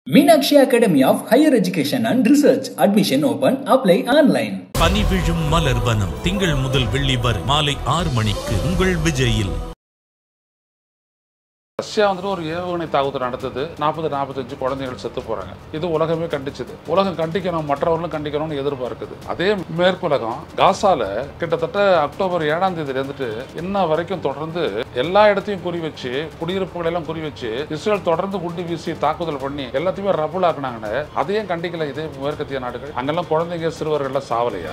Meenakshi Academy of Higher Education and Research. Admission open. Apply online. பனி விழும் மலர் வனம் திங்கள் முதல் வெள்ளி வரை மாலை ஆறு மணிக்கு உங்கள் விஜயில் ரஷ்யா வந்துட்டு ஒரு ஏவுகணை தாக்குதல் நடத்துது நாற்பது நாற்பத்தஞ்சு குழந்தைகள் செத்து போறாங்க இது உலகமே கண்டிச்சது உலகம் கண்டிக்கணும் மற்றவர்களும் கண்டிக்கணும்னு எதிர்பார்க்குது அதே மேற்குலகம் காசால கிட்டத்தட்ட அக்டோபர் ஏழாம் தேதியில இருந்துட்டு இன்ன வரைக்கும் தொடர்ந்து எல்லா இடத்தையும் குறி வச்சு குடியிருப்புகளை எல்லாம் குறி வச்சு இஸ்ரேல் தொடர்ந்து குண்டு வீசி தாக்குதல் பண்ணி எல்லாத்தையுமே ரபுல் ஆக்குனாங்கன்னு அதையும் கண்டிக்கல இதே மேற்கத்திய நாடுகள் அங்கெல்லாம் குழந்தைங்க சிறுவர்கள்லாம் சாவலையா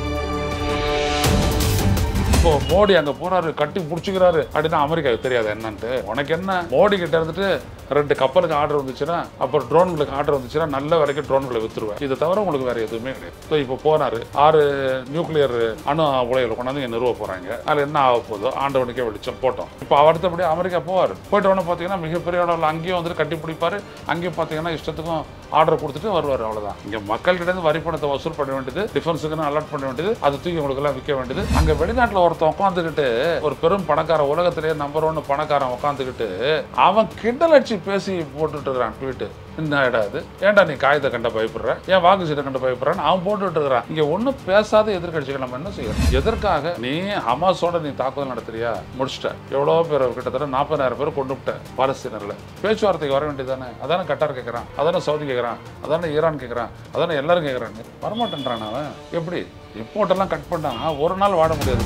இப்போ மோடி அங்க போறாரு கட்டி புடிச்சுக்கிறாரு அப்படின்னா அமெரிக்காவுக்கு தெரியாது என்னன்ட்டு உனக்கு என்ன மோடி கிட்ட இருந்துட்டு ரெண்டு கப்பலுக்கு ஆர்டர் வந்துச்சுன்னா அப்புறம் ட்ரோன்களுக்கு ஆர்டர் வந்துச்சுன்னா நல்ல விலைக்கு ட்ரோன்களை வித்துருவேன் இது தவிர உங்களுக்கு வேற எதுவுமே கிடையாது ஸோ இப்போ போனாரு ஆறு நியூக்ளியர் அணு உலைகளை கொண்டாந்து இங்க நிறுவ போறாங்க அதுல என்ன ஆக போதோ ஆண்டவனுக்கே வெளிச்சம் போட்டோம் இப்போ அடுத்தபடி அமெரிக்கா போவார் போயிட்ட உடனே பார்த்தீங்கன்னா மிகப்பெரிய அளவில் அங்கேயும் வந்துட்டு கட்டி பிடிப்பாரு அங்கேயும் பார்த்தீங்கன்னா இஷ்டத்துக்கும் ஆர்டர் கொடுத்துட்டு வருவார் அவ்வளவுதான் இங்க மக்கள்கிட்ட இருந்து வரி பணத்தை வசூல் பண்ண வேண்டியது டிஃபென்ஸுக்குன்னு அலர்ட் பண்ண வேண்டியது அது தூக்கி உங்களுக்கு எல்லாம் விற்க வேண்டியது அங்க வெளிநாட்டுல ஒருத்தன் உட்காந்துக்கிட்டு ஒரு பெரும் பணக்கார உலகத்திலேயே நம்பர் ஒன்னு பணக்காரன் உட்காந்துக்கிட்டு அவன் கிண்டல் அடிச்சு பேசி போட்டுட்டு இருக்கிறான் ட்வீட்டு என்ன இடம் அது ஏன்டா நீ காயத்தை கண்ட பயப்படுற ஏன் வாக்கு சீட்டை கண்ட பயப்படுறான்னு அவன் போட்டுட்டு இருக்கிறான் இங்க ஒன்றும் பேசாத எதிர்கட்சிகள் நம்ம என்ன செய்யறோம் எதற்காக நீ ஹமாஸோட நீ தாக்குதல் நடத்துறியா முடிச்சிட்ட எவ்வளோ பேர் கிட்டத்தட்ட நாற்பதாயிரம் பேர் கொண்டு விட்ட பாலஸ்தீனர்ல பேச்சுவார்த்தைக்கு வர வேண்டியதானே அதானே கட்டார் கேட்கறான் அதானே சவுதி கேட்கறான் அதானே ஈரான் கேட்கறான் அதானே எல்லாரும் கேட்கறாங்க வரமாட்டேன்றான் அவன் எப்படி ரிப்போர்ட்டெல்லாம் கட் பண்ணான் ஒரு நாள் வாட முடியாது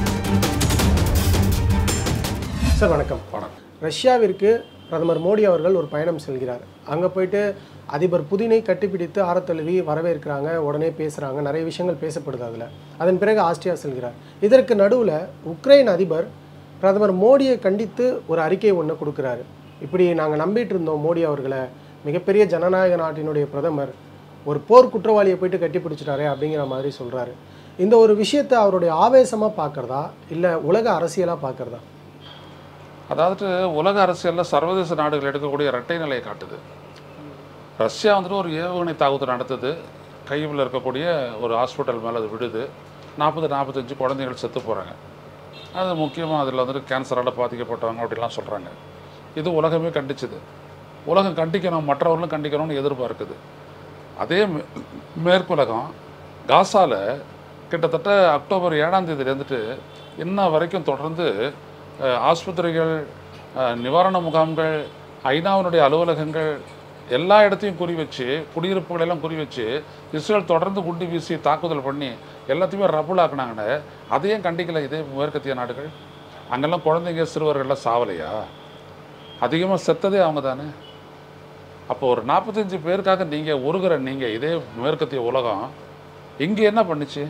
சார் வணக்கம் வணக்கம் ரஷ்யாவிற்கு பிரதமர் மோடி அவர்கள் ஒரு பயணம் செல்கிறார் அங்கே போயிட்டு அதிபர் புதினை கட்டிப்பிடித்து ஆரத்தழுவி வரவேற்கிறாங்க உடனே பேசுகிறாங்க நிறைய விஷயங்கள் பேசப்படுது அதில் அதன் பிறகு ஆஸ்திரியா செல்கிறார் இதற்கு நடுவில் உக்ரைன் அதிபர் பிரதமர் மோடியை கண்டித்து ஒரு அறிக்கை ஒன்று கொடுக்குறாரு இப்படி நாங்கள் நம்பிட்டு இருந்தோம் மோடி அவர்களை மிகப்பெரிய ஜனநாயக நாட்டினுடைய பிரதமர் ஒரு போர் குற்றவாளியை போயிட்டு கட்டி பிடிச்சிட்டாரே அப்படிங்கிற மாதிரி சொல்கிறாரு இந்த ஒரு விஷயத்தை அவருடைய ஆவேசமாக பார்க்குறதா இல்லை உலக அரசியலாக பார்க்குறதா அதாவது உலக அரசியலில் சர்வதேச நாடுகள் எடுக்கக்கூடிய இரட்டை நிலையை காட்டுது ரஷ்யா வந்துட்டு ஒரு ஏவுகணை தாக்குதல் நடத்துது கையில் இருக்கக்கூடிய ஒரு ஹாஸ்பிட்டல் மேலே அது விடுது நாற்பது நாற்பத்தஞ்சு குழந்தைகள் செத்து போகிறாங்க அது முக்கியமாக அதில் வந்துட்டு கேன்சரால் பாதிக்கப்பட்டவங்க அப்படிலாம் சொல்கிறாங்க இது உலகமே கண்டிச்சுது உலகம் கண்டிக்கணும் மற்றவர்களும் கண்டிக்கணும்னு எதிர்பார்க்குது அதே மே- மேற்குலகம் காசால கிட்டத்தட்ட அக்டோபர் ஏழாம் தேதியில இருந்துட்டு இன்ன வரைக்கும் தொடர்ந்து அஹ், ஆஸ்பத்திரிகள் அஹ், நிவாரண முகாம்கள் ஐநாவினுடைய அலுவலகங்கள் எல்லா இடத்தையும் குறி வச்சு குடியிருப்புகளை எல்லாம் குறி வச்சு இஸ்ரேல் தொடர்ந்து குண்டு வீசி தாக்குதல் பண்ணி எல்லாத்தையுமே ரபுல் ஆக்குனாங்கன்னு அதையும் கண்டிக்கல இதே மேற்கத்திய நாடுகள் அங்கெல்லாம் குழந்தைங்க சிறுவர்கள்லாம் சாவலையா அதிகமாக செத்ததே அவங்க தானே அப்போ ஒரு நாற்பத்தஞ்சு பேருக்காக நீங்கள் உருகிற நீங்கள் இதே மேற்கத்திய உலகம் இங்கே என்ன பண்ணுச்சு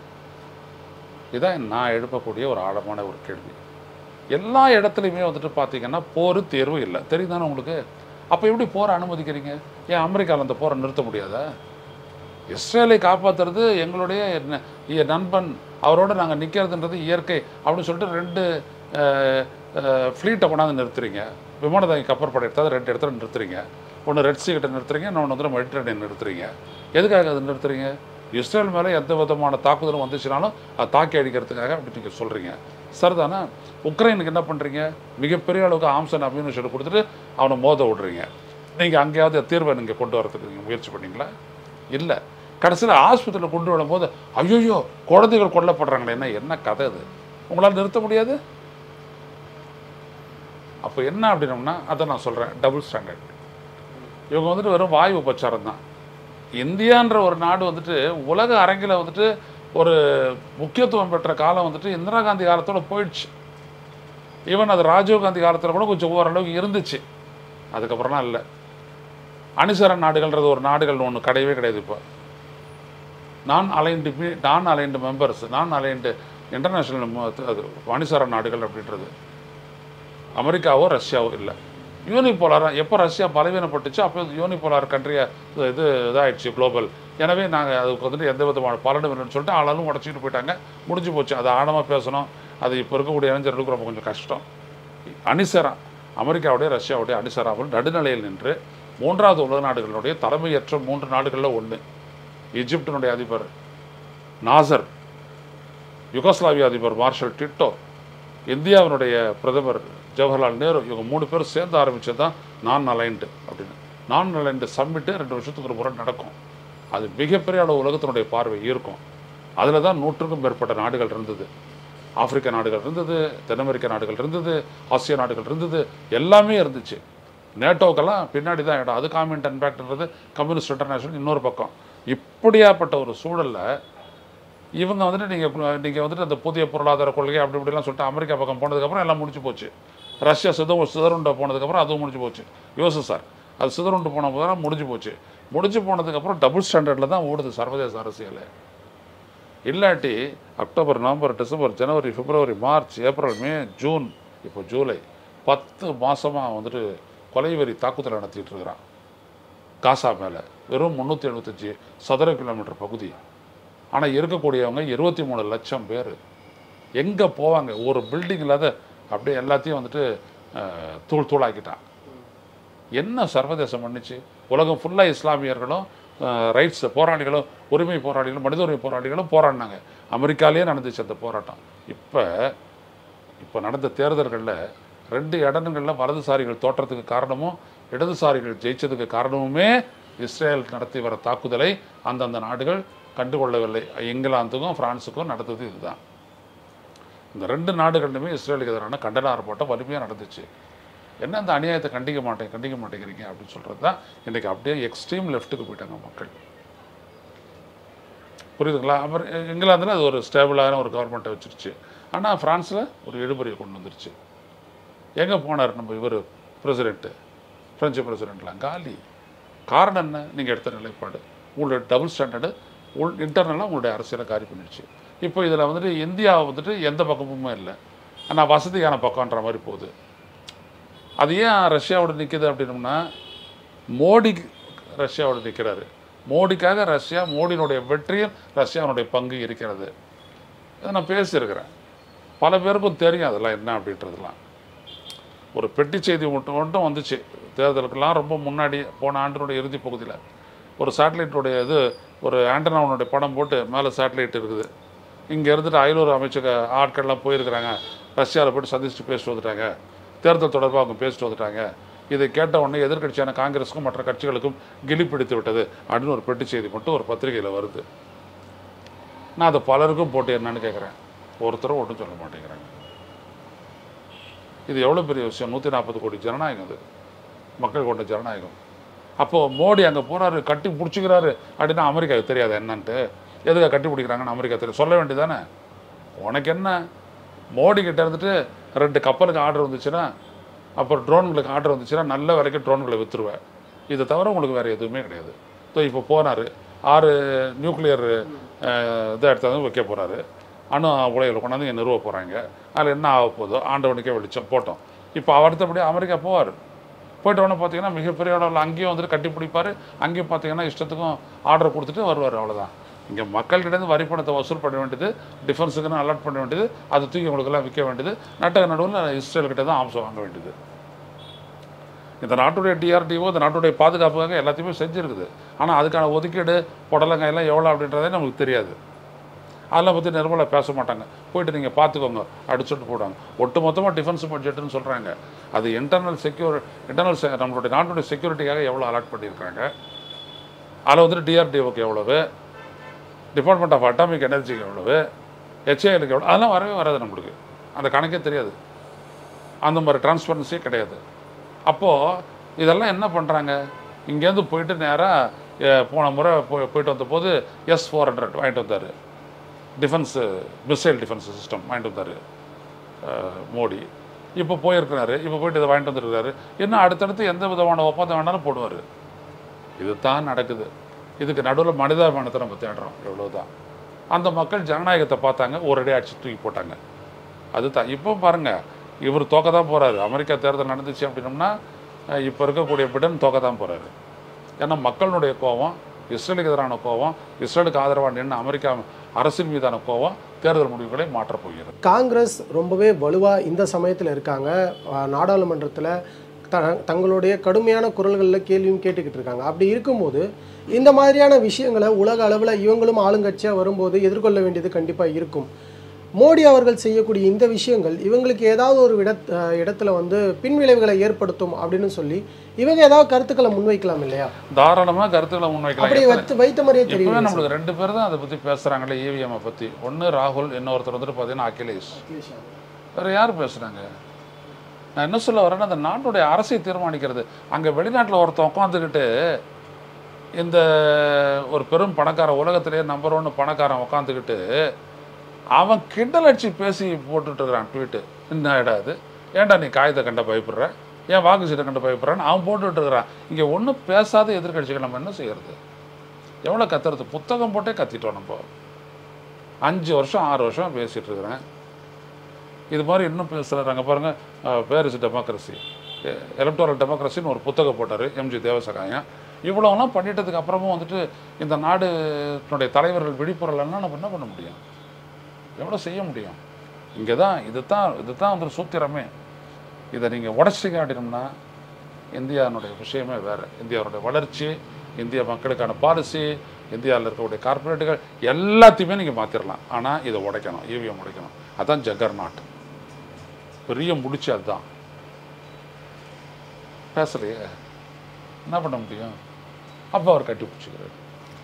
இதான் நான் எழுப்பக்கூடிய ஒரு ஆழமான ஒரு கேள்வி எல்லா இடத்துலையுமே வந்துட்டு பார்த்தீங்கன்னா போர் தேர்வு இல்லை தெரியுதானே உங்களுக்கு அப்போ எப்படி போரை அனுமதிக்கிறீங்க ஏன் அமெரிக்காவில் அந்த போரை நிறுத்த முடியாதா இஸ்ரேலை காப்பாற்றுறது எங்களுடைய ந- இ- நண்பன் அவரோட நாங்கள் நிற்கிறதுன்றது இயற்கை அப்படின்னு சொல்லிட்டு ரெண்டு ஃப்ளீட்டை கொண்டாந்து நிறுத்துறீங்க விமானதாங்கி கப்பற்படை எடுத்தால் ரெண்டு இடத்துல நிறுத்துறீங்க ஒன்று ரெட் சீ கிட்ட நிறுத்துறீங்க இன்னொன்று வந்து மெடிட்டரேனியன் நிறுத்துறீங்க எதுக்காக அது நிறுத்துறீங்க இஸ்ரேல் மேலே எந்த விதமான தாக்குதலும் வந்துச்சுனாலும் அதை தாக்கி அடிக்கிறதுக்காக அப்படி நீங்கள் சொல்கிறீங்க சரிதானே உக்ரைனுக்கு என்ன பண்ணுறீங்க மிகப்பெரிய அளவுக்கு ஆம்சன் அம்யூனிஷன் கொடுத்துட்டு அவனை மோத விடுறீங்க நீங்கள் அங்கேயாவது தீர்வை நீங்கள் கொண்டு வரதுக்கு நீங்கள் முயற்சி பண்ணீங்களா இல்லை கடைசியில் ஆஸ்பத்திரியில் கொண்டு வரும்போது ஐயோ குழந்தைகள் கொல்லப்படுறாங்களே என்ன என்ன கதை அது உங்களால் நிறுத்த முடியாது அப்போ என்ன அப்படின்னோம்னா அதை நான் சொல்கிறேன் டபுள் ஸ்டாண்டர்ட் இவங்க வந்துட்டு வெறும் வாயு உபச்சாரம் தான் இந்தியான்ற ஒரு நாடு வந்துட்டு உலக அரங்கில் வந்துட்டு ஒரு முக்கியத்துவம் பெற்ற காலம் வந்துட்டு இந்திரா காந்தி காலத்தோட போயிடுச்சு ஈவன் அது ராஜீவ் காந்தி காலத்தில் கூட கொஞ்சம் ஓரளவுக்கு இருந்துச்சு அதுக்கப்புறம்லாம் இல்லை அணிசர நாடுகள்ன்றது ஒரு நாடுகள் ஒன்று கிடையவே கிடையாது இப்போ non aligned non aligned members non aligned international அது அணிசர நாடுகள் அப்படின்றது அமெரிக்காவோ ரஷ்யாவோ இல்லை யூனிபோலாராக எப்போ ரஷ்யா பலவீனப்பட்டுச்சோ அப்போ யூனிபோலார் கண்ட்ரியை இது இதாகிடுச்சு குளோபல் எனவே நாங்கள் அதுக்கு வந்துட்டு எந்த விதமான பலனும் இல்லைன்னு சொல்லிட்டு ஆளாலும் உடச்சிட்டு போயிட்டாங்க முடிஞ்சு போச்சு அது ஆழமாக பேசணும் அது இப்போ இருக்கக்கூடிய இளைஞர்களுக்கு ரொம்ப கொஞ்சம் கஷ்டம் அணிசரா அமெரிக்காவுடைய ரஷ்யாவுடைய அணிசராவில் நடுநிலையில் நின்று மூன்றாவது உலக நாடுகளுடைய தலைமையற்ற மூன்று நாடுகளில் ஒன்று எகிப்தினுடைய அதிபர் நாசர் யுகோஸ்லாவிய அதிபர் மார்ஷல் டிட்டோ இந்தியாவினுடைய பிரதமர் ஜவஹர்லால் நேரு இவங்க மூணு பேரும் சேர்ந்து ஆரம்பிச்சது தான் நான் அலைன்டு அப்படின்னு நான் ரெண்டு சம்மிட்டு ரெண்டு வருஷத்துக்கு ஒரு முறை நடக்கும் அது மிகப்பெரிய அளவு உலகத்தினுடைய பார்வை இருக்கும் அதில் தான் நூற்றுக்கும் மேற்பட்ட நாடுகள் இருந்தது ஆப்பிரிக்க நாடுகள் இருந்தது தென் அமெரிக்க நாடுகள் இருந்தது ஆசிய நாடுகள் இருந்தது எல்லாமே இருந்துச்சு நேட்டோக்கெல்லாம் பின்னாடி தான் இடம் அது காமின் இம்பேக்ட்ன்றது கம்யூனிஸ்ட் இன்டர்நேஷனல் இன்னொரு பக்கம் இப்படியாப்பட்ட ஒரு சூழலில் இவங்க வந்துட்டு நீங்கள் நீங்கள் வந்துட்டு அந்த புதிய பொருளாதார கொள்கை அப்படி இப்படிலாம் சொல்லிட்டு அமெரிக்கா பக்கம் போனதுக்கப்புறம் எல்லாம் முடிஞ்சு போச்சு ரஷ்யா சித சிதறுண்ட போனதுக்கப்புறம் அதுவும் முடிஞ்சு போச்சு யூஎஸ்எஸ்ஆர் அது சிதறுண்டு போன போதெல்லாம் முடிஞ்சு போச்சு முடிஞ்சு போனதுக்கப்புறம் டபுள் ஸ்டாண்டர்டில் தான் ஓடுது சர்வதேச அரசியல் இல்லாட்டி October November December January February March April May June இப்போ ஜூலை பத்து மாசமாக வந்துட்டு கொலைவெறி தாக்குதல் நடத்திட்டு இருக்கிறான் காசா மேலே வெறும் முந்நூற்றி எழுபத்தஞ்சி சதுர கிலோமீட்டர் பகுதி ஆனால் இருக்கக்கூடியவங்க இருபத்தி மூணு லட்சம் பேர் எங்கே போவாங்க ஒரு பில்டிங் இல்லாத அப்படியே எல்லாத்தையும் வந்துட்டு அஹ், தூள் தூளாக்கிட்டான் என்ன சர்வதேசம் பண்ணுச்சு உலகம் ஃபுல்லாக இஸ்லாமியர்களும் ரைட்ஸ் போராளிகளும் உரிமை போராளிகளும் மனித உரிமை போராளிகளும் போராடினாங்க அமெரிக்காலேயே நடந்துச்சு அந்த போராட்டம் இப்போ இப்போ நடந்த தேர்தல்களில் ரெண்டு இடங்களில் வலதுசாரிகள் தோற்றத்துக்கு காரணமும் இடதுசாரிகள் ஜெயிச்சதுக்கு காரணமுமே இஸ்ரேல் நடத்தி வர தாக்குதலை அந்தந்த நாடுகள் கண்டுகொள்ளவில்லை இங்கிலாந்துக்கும் பிரான்ஸுக்கும் நடந்தது இதுதான் இந்த ரெண்டு நாடுகளிலுமே இஸ்ரேலுக்கு எதிரான கண்டன ஆர்ப்பாட்டம் வலிமையாக நடந்துச்சு என்ன அந்த அநியாயத்தை கண்டிக்க மாட்டேன் கண்டிக்க மாட்டேங்கிறீங்க அப்படின்னு சொல்கிறது தான் இன்றைக்கி அப்படியே எக்ஸ்ட்ரீம் லெஃப்ட்டுக்கு போயிட்டாங்க மக்கள் புரியுதுங்களா அப்புறம் இங்கிலாந்தில் அது ஒரு ஸ்டேபிளான ஒரு கவர்மெண்ட்டை வச்சிருச்சு ஆனால் ஃப்ரான்ஸில் ஒரு இழுபறியை கொண்டு வந்துருச்சு எங்கே போனார் நம்ம இவர் பிரசிடெண்ட்டு ஃப்ரெஞ்சு பிரசிடெண்ட்லாம் காலி காரணம் என்ன நீங்கள் எடுத்த நிலைப்பாடு உங்களுடைய டபுள் ஸ்டாண்டர்டு உள் இன்டர்னலாக உங்களுடைய அரசியலை காரி பண்ணிடுச்சு இப்போ இதில் வந்துட்டு இந்தியா வந்துட்டு எந்த பக்கமுமே இல்லை ஆனால் வசதியான பக்கம்ன்ற மாதிரி போகுது அது ஏன் ரஷ்யாவோட நிற்கிது அப்படின்னோம்னா மோடி ரஷ்யாவோட நிற்கிறாரு மோடிக்காக ரஷ்யா மோடியினுடைய வெற்றியில் ரஷ்யாவுடைய பங்கு இருக்கிறது இதை நான் பேசியிருக்கிறேன் பல பேருக்கும் தெரியும் அதெல்லாம் என்ன அப்படின்றதுலாம் ஒரு பெட்டி செய்தி மட்டும் மட்டும் வந்துச்சு தேர்தலுக்கெல்லாம் ரொம்ப முன்னாடி போன ஆண்டினுடைய இறுதி பகுதியில் ஒரு சேட்டலைட்டுடைய இது ஒரு ஆண்டனாவுடைய படம் போட்டு மேலே சேட்டலைட் இருக்குது இங்கே இருந்துட்டு அயலூர் அமைச்சக ஆட்கள்லாம் போயிருக்கிறாங்க ரஷ்யாவில் போயிட்டு சந்திச்சுட்டு பேசிட்டு வந்துட்டாங்க தேர்தல் தொடர்பாக அவங்க பேசிட்டு வந்துட்டாங்க இதை கேட்ட உடனே எதிர்க்கட்சியான காங்கிரஸுக்கும் மற்ற கட்சிகளுக்கும் கிலி பிடித்து விட்டது அப்படின்னு ஒரு பெட்டி செய்தி மட்டும் ஒரு பத்திரிகையில் வருது நான் அதை பலருக்கும் போட்டு என்னன்னு கேட்குறேன் ஒருத்தரும் ஒன்றும் சொல்ல மாட்டேங்கிறாங்க இது எவ்வளோ பெரிய விஷயம் நூற்றி நாற்பது கோடி ஜனநாயகம் அது மக்கள் கொண்ட ஜனநாயகம் அப்போது மோடி அங்கே போறாரு கட்டி பிடிச்சிக்கிறாரு அப்படின்னா அமெரிக்காவுக்கு தெரியாது என்னன்ட்டு எதுக்காக கட்டி பிடிக்கிறாங்கன்னு அமெரிக்கா தெரியும் சொல்ல வேண்டியதானே உனக்கு என்ன மோடி கிட்ட இருந்துட்டு ரெண்டு கப்பலுக்கு ஆர்டர் வந்துச்சுன்னா அப்புறம் ட்ரோன்களுக்கு ஆர்டர் வந்துச்சுன்னா நல்ல விலைக்கு ட்ரோன்களை விற்றுருவேன் இதை தவிர உங்களுக்கு வேறு எதுவுமே கிடையாது ஸோ இப்போ போனார் ஆறு நியூக்ளியர் இதை எடுத்தாந்து வைக்க போகிறாரு அணு உலைகளை கொண்டாந்து இங்கே நிறுவ போகிறாங்க அதில் என்ன ஆக போதோ ஆண்டவனுக்கே வெளிச்சம் போட்டோம் இப்போ அடுத்தபடி அமெரிக்கா போவார் போயிட்ட உடனே பார்த்தீங்கன்னா மிகப்பெரிய அளவில் அங்கேயும் வந்துட்டு கட்டி பிடிப்பார் அங்கேயும் பார்த்தீங்கன்னா இஷ்டத்துக்கும் ஆர்டர் கொடுத்துட்டு வருவார் அவ்வளோதான் இங்கே மக்கள்கிட்டேருந்து வரி பணத்தை வசூல் பண்ண வேண்டியது டிஃபென்ஸுக்குன்னு அலாட் பண்ண வேண்டியது அது தூக்கி உங்களுக்கெல்லாம் விற்க வேண்டியது நட்டக நடுவில் இஸ்ரேல் கிட்ட தான் ஆம்சம் வாங்க வேண்டியது இந்த நாட்டுடைய டிஆர்டிஓ இந்த நாட்டுடைய பாதுகாப்புக்காக எல்லாத்தையுமே செஞ்சுருக்குது ஆனால் அதுக்கான ஒதுக்கீடு புடலங்காய் எல்லாம் எவ்வளோ அப்படின்றதே நமக்கு தெரியாது அதெல்லாம் பற்றி நிர்மலா பேச மாட்டாங்க போயிட்டு நீங்கள் பார்த்துக்கோங்க அடிச்சுட்டு போடுவாங்க ஒட்டு மொத்தமாக டிஃபென்ஸ் பட்ஜெட்டுன்னு சொல்கிறாங்க அது இன்டர்னல் செக்யூர் இன்டர்னல் நம்மளுடைய நாட்டுடைய செக்யூரிட்டிக்காக எவ்வளோ அலாட் பண்ணியிருக்காங்க அதில் வந்துட்டு டிஆர்டிஓக்கு எவ்வளவு டிபார்ட்மெண்ட் ஆஃப் அட்டாமிக் எனர்ஜிக்கு எவ்வளவு ஹெச்ஏஎலுக்கு எவ்வளோ அதெல்லாம் வரவே வராது நம்மளுக்கு அந்த கணக்கே தெரியாது அந்த மாதிரி டிரான்ஸ்பரன்சியே கிடையாது அப்போது இதெல்லாம் என்ன பண்ணுறாங்க இங்கேருந்து போயிட்டு நேராக போன முறை போய் போயிட்டு வந்த போது எஸ் ஃபோர் ஹண்ட்ரட் வாங்கிட்டு வந்தார் டிஃபென்ஸு மிசைல் டிஃபென்ஸ் சிஸ்டம் வாங்கிட்டு வந்தார் மோடி இப்போ போயிருக்கிறாரு இப்போ போயிட்டு இதை வாங்கிட்டு வந்துருக்காரு இன்னும் அடுத்தடுத்து எந்த விதமான ஒப்பந்தம் வேணாலும் போடுவார் இது தான் நடக்குது இதுக்கு நடுவில் மனிதாபிமானத்தை நம்ம தேடுறோம் எவ்வளவுதான் அந்த மக்கள் ஜனநாயகத்தை பார்த்தாங்க ஒரே அடிச்சு தூக்கி போட்டாங்க அதுதான் இப்போ பாருங்க இவர் தோக்க தான் போறாரு அமெரிக்கா தேர்தல் நடந்துச்சு அப்படின்னம்னா அஹ், இப்போ இருக்கக்கூடிய பிடன் தோக்க தான் போறாரு ஏன்னா மக்களுடைய கோபம் இஸ்ரேலுக்கு எதிரான கோபம் இஸ்ரேலுக்கு ஆதரவாக நின்று அமெரிக்கா அரசின் மீதான கோபம் தேர்தல் முடிவுகளை மாற்றப் போகிறது காங்கிரஸ் ரொம்பவே வலுவாக இந்த சமயத்தில் இருக்காங்க நாடாளுமன்றத்தில் த தங்களுடைய கடுமையான குரல்களில் கேள்வியும் கேட்டுக்கிட்டு இருக்காங்க அப்படி இருக்கும்போது இந்த மாதிரியான விஷயங்களை உலக அளவில் இவங்களும் ஆளுங்கட்சியாக வரும்போது எதிர்கொள்ள வேண்டியது கண்டிப்பாக இருக்கும் மோடி அவர்கள் செய்யக்கூடிய இந்த விஷயங்கள் இவங்களுக்கு ஏதாவது ஒரு இட அஹ் இடத்துல வந்து பின்விளைவுகளை ஏற்படுத்தும் அப்படின்னு சொல்லி இவங்க ஏதாவது கருத்துக்களை முன்வைக்கலாம் இல்லையா தாராளமாக கருத்துக்களை முன்வைக்கலாம் அப்படி எத்தனை- வைத்து வைத்த மாதிரியே இப்பவே தெரியும் நம்மளுக்கு ரெண்டு பேர் தான் அதை பற்றி பேசுகிறாங்களே இவிஎம்ஐ பற்றி ஒன்று ராகுல் இன்னொருத்தர் வந்துட்டு பார்த்தீங்கன்னா அகிலேஷ் வேறு யார் பேசுகிறாங்க நான் என்ன சொல்ல வரேன்னா அந்த நாட்டுடைய அரசை தீர்மானிக்கிறது அங்கே வெளிநாட்டில் ஒருத்தன் உட்காந்துக்கிட்டு இந்த ஒரு பெரும் பணக்காரன் உலகத்திலேயே நம்பர் ஒன்று பணக்காரன் உட்காந்துக்கிட்டு அவன் கிண்டல் அடிச்சு பேசி போட்டுட்டு இருக்கிறான் ட்வீட்டு என்ன இடம் அது ஏன்டா நீ காகித கண்ட பயப்படுற ஏன் வாக்கு சீட்டை கண்டு பயப்படுறான்னு அவன் போட்டுட்டு இருக்கிறான் இங்கே ஒன்றும் பேசாத எதிர்கட்சிகள் நம்ம என்ன செய்யறது எவ்வளோ கத்துறது புத்தகம் போட்டே கத்திட்டோம் நம்ம அஞ்சு வருஷம் ஆறு வருஷம் பேசிகிட்டு இருக்கிறேன் இது மாதிரி இன்னும் பேசுகிறாங்க பாருங்கள் பேரிஸ் டெமோக்ரஸி எலக்டோரல் டெமோக்ரஸின்னு ஒரு புத்தகம் போட்டார் எம்ஜி தேவசகாயம் இவ்வளோலாம் பண்ணிட்டதுக்கு அப்புறமும் வந்துட்டு இந்த நாடுனுடைய தலைவர்கள் விழிப்புறலைன்னா நம்ம என்ன பண்ண முடியும் எவ்வளோ செய்ய முடியும் இங்கே தான் இது தான் இது தான் வந்து சூத்திரமே இதை நீங்கள் உடச்சி காட்டினோம்னா இந்தியாவுடைய விஷயமே வேறு இந்தியாவுடைய வளர்ச்சி இந்திய மக்களுக்கான பாலிசி இந்தியாவில் இருக்கக்கூடிய கார்ப்பரேட்டுகள் எல்லாத்தையுமே நீங்கள் மாற்றிடலாம் ஆனால் இதை உடைக்கணும் ஈவிஎம் உடைக்கணும் அதான் ஜக்கர் நாட் பெரிய முடிச்சு அதுதான் பேசலையே என்ன பண்ண முடியும் அப்போ அவர் கட்டி பிடிச்சிக்கிறார்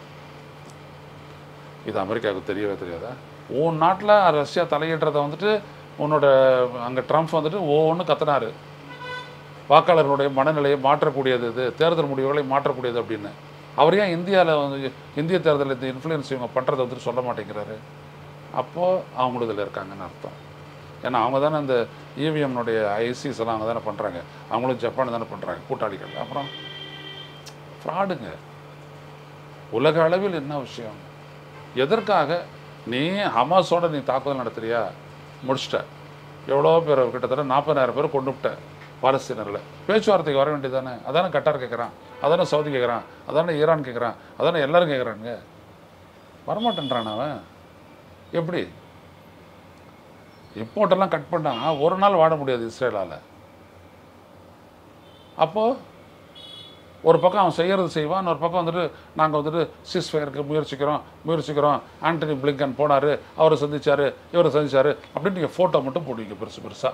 இது அமெரிக்காவுக்கு தெரியவே தெரியாதா உன் நாட்டில் ரஷ்யா தலையிடுறத வந்துட்டு உன்னோட அங்கே ட்ரம்ப் வந்துட்டு ஒவ்வொன்று கத்துனாரு வாக்காளர்களுடைய மனநிலையை மாற்றக்கூடியது இது தேர்தல் முடிவுகளை மாற்றக்கூடியது அப்படின்னு அவர் ஏன் இந்தியாவில் வந்து இந்திய தேர்தலில் இந்த இன்ஃப்ளூயன்ஸ் இவங்க பண்ணுறதை வந்துட்டு சொல்ல மாட்டேங்கிறாரு அப்போது அவங்களும் இதில் இருக்காங்கன்னு அர்த்தம் ஏன்னா அவங்க தானே இந்த இவிஎம்னுடைய ஐசிஸ் எல்லாம் அவங்க தானே பண்ணுறாங்க அவங்களும் ஜப்பான் தானே பண்ணுறாங்க கூட்டாளிகள் அப்புறம் ஃப்ராடுங்க உலக அளவில் என்ன விஷயம் எதற்காக நீ ஹமாஸோட நீ தாக்குதல் நடத்துறியா முடிச்சிட்ட எவ்வளோ பேர் கிட்டத்தட்ட நாற்பதாயிரம் பேர் கொண்டு விட்ட பாலஸ்தீனரில் பேச்சுவார்த்தைக்கு வர வேண்டியதானே அதானே கட்டார் கேட்குறான் அதானே சவுதி கேட்குறான் அதானே ஈரான் கேட்குறான் அதானே எல்லாரும் கேட்குறானுங்க வரமாட்டேன்றான் அவன் எப்படி இம்போர்ட்டெல்லாம் கட் பண்ணால் ஒரு நாள் வாட முடியாது இஸ்ரேலால் அப்போது ஒரு பக்கம் அவன் செய்யறது செய்வான் ஒரு பக்கம் வந்துட்டு நாங்கள் வந்துட்டு சிஸ் ஃபயருக்கு முயற்சிக்கிறோம் முயற்சிக்கிறோம் ஆண்டனி பிளிங்கன் போனார் அவரை சந்திச்சாரு இவரை சந்திச்சாரு அப்படின்னு நீங்கள் ஃபோட்டோ மட்டும் போடுவீங்க பெருசு பெருசாக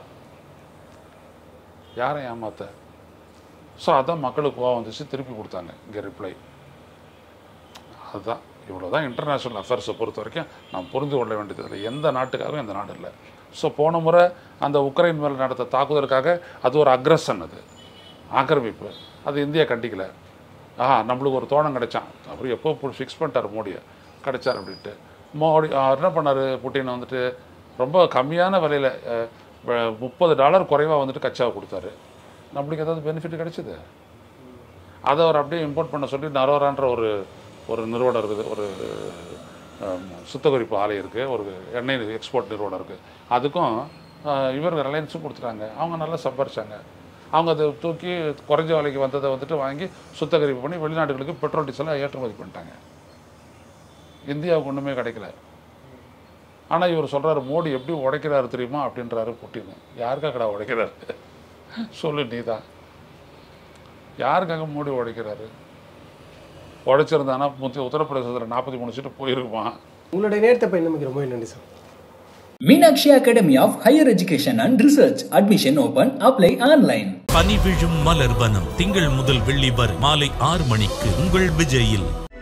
யாரை ஏமாத்த ஸோ அதான் மக்களுக்கு கோவம் வந்துச்சு திருப்பி கொடுத்தாங்க இங்கே ரிப்ளை அதுதான் இவ்வளோ தான் இன்டர்நேஷ்னல் அஃபேர்ஸை பொறுத்த வரைக்கும் நாம் புரிந்து கொள்ள வேண்டியது இல்லை எந்த நாட்டுக்காகவும் எந்த நாடு இல்லை ஸோ போன முறை அந்த உக்ரைன் மேல் நடத்த தாக்குதலுக்காக அது ஒரு அக்ரஷன் அது ஆக்கிரமிப்பு அது இந்தியா கண்டிக்கல ஆஹா நம்மளுக்கு ஒரு தோணம் கிடைச்சான் அப்புறம் எப்போ ஃபிக்ஸ் பண்ணிட்டார் மோடியை கிடைச்சார் அப்படின்ட்டு மோடி அவர் என்ன பண்ணார் புட்டின் வந்துட்டு ரொம்ப கம்மியான விலையில் முப்பது டாலர் குறைவாக வந்துட்டு கச்சாவை கொடுத்தாரு நம்மளுக்கு ஏதாவது பெனிஃபிட் கிடைச்சிது அதை அவர் அப்படியே இம்போர்ட் பண்ண சொல்லி நரோரான்ற ஒரு ஒரு நிறுவனம் இருக்குது ஒரு ஆம், சுத்திகரிப்பு ஆலை இருக்குது ஒரு எண்ணெய் எக்ஸ்போர்ட் நிறுவனம் இருக்குது அதுக்கும் ஆஹ், இவர் ரிலையன்ஸும் கொடுத்துட்டாங்க அவங்க நல்லா சம்பாரிச்சாங்க அவங்க அதை தூக்கி குறைஞ்ச விலைக்கு வந்ததை வந்துட்டு வாங்கி சுத்திகரிப்பு பண்ணி வெளிநாடுகளுக்கு பெட்ரோல் டீசலை ஏற்றுமதி பண்ணிட்டாங்க இந்தியாவுக்கு ஒன்றுமே கிடைக்கல ஆனால் இவர் சொல்றாரு மோடி எப்படி உடைக்கிறாரு தெரியுமா அப்படின்றாரு புட்டின் யாருக்காகடா உடைக்கிறாரு சொல்லு நீதான் யாருக்காக மோடி உடைக்கிறாரு உடைச்சிருந்தானா முந்தைய உத்தரப்பிரதேசத்தில் நாற்பத்தி மூணு சீட்டு போயிருக்குமா உங்களுடைய நேரத்தை பயணமிக்க ரொம்ப நன்றி sir Meenakshi Academy of Higher Education and Research. Admission open. Apply online. பனி விழும் மலர்வனம் திங்கள் முதல் வெள்ளி வரை மாலை ஆறு மணிக்கு உங்கள் விஜயில்